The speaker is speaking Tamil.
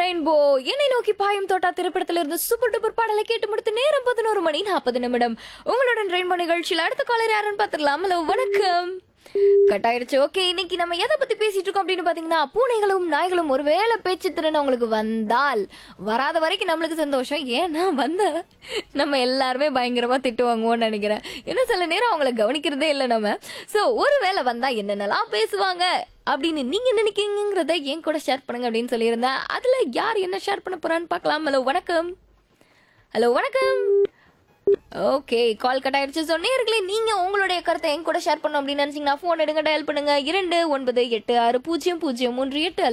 ரெயின்போ என்னை நோக்கி பாயும் தோட்டா திரைப்படத்துல இருந்து சூப்பர் டூப்பர் பாடலை கேட்டு முடித்து நேரம் பதினோரு மணி நாற்பது நிமிடம் உங்களுடன் ரெயின்போ நிகழ்ச்சியில் அடுத்த காலர் யாருன்னு பார்த்துடலாம் ஹலோ வணக்கம் கட் ஆயிடுச்சு ஓகே இன்னைக்கு நம்ம எதை பத்தி பேசிட்டு இருக்கோம் அப்படின்னு பாத்தீங்கன்னா பூனைகளும் நாய்களும் ஒருவேளை பேச்சு திறன் அவங்களுக்கு வந்தால் வராத வரைக்கும் நம்மளுக்கு சந்தோஷம் ஏன்னா வந்த நம்ம எல்லாருமே பயங்கரமா திட்டு வாங்குவோம்னு நினைக்கிறேன் ஏன்னா சில நேரம் அவங்கள கவனிக்கிறதே இல்லை நம்ம ஸோ ஒருவேளை வந்தா என்னென்னலாம் பேசுவாங்க அப்படின்னு நீங்க நினைக்கிறீங்கிறத என் கூட ஷேர் பண்ணுங்க அப்படின்னு சொல்லியிருந்தேன் அதுல யார் என்ன ஷேர் பண்ண போறான்னு பார்க்கலாம் ஹலோ வணக்கம் ஹலோ வணக்கம் ஓகே கால் கட் ஆயிடுச்சு ஸோ நேர்களே நீங்க உங்களுடைய கருத்தை என் கூட ஷேர் பண்ணணும் அப்படின்னு நினைச்சீங்கன்னா ஃபோன் எடுங்க டயல் பண்ணுங்க இரண்டு ஒன்பது எட்டு ஆறு பூஜ்ஜியம் பூஜ்ஜியம் மூன்று எட்டு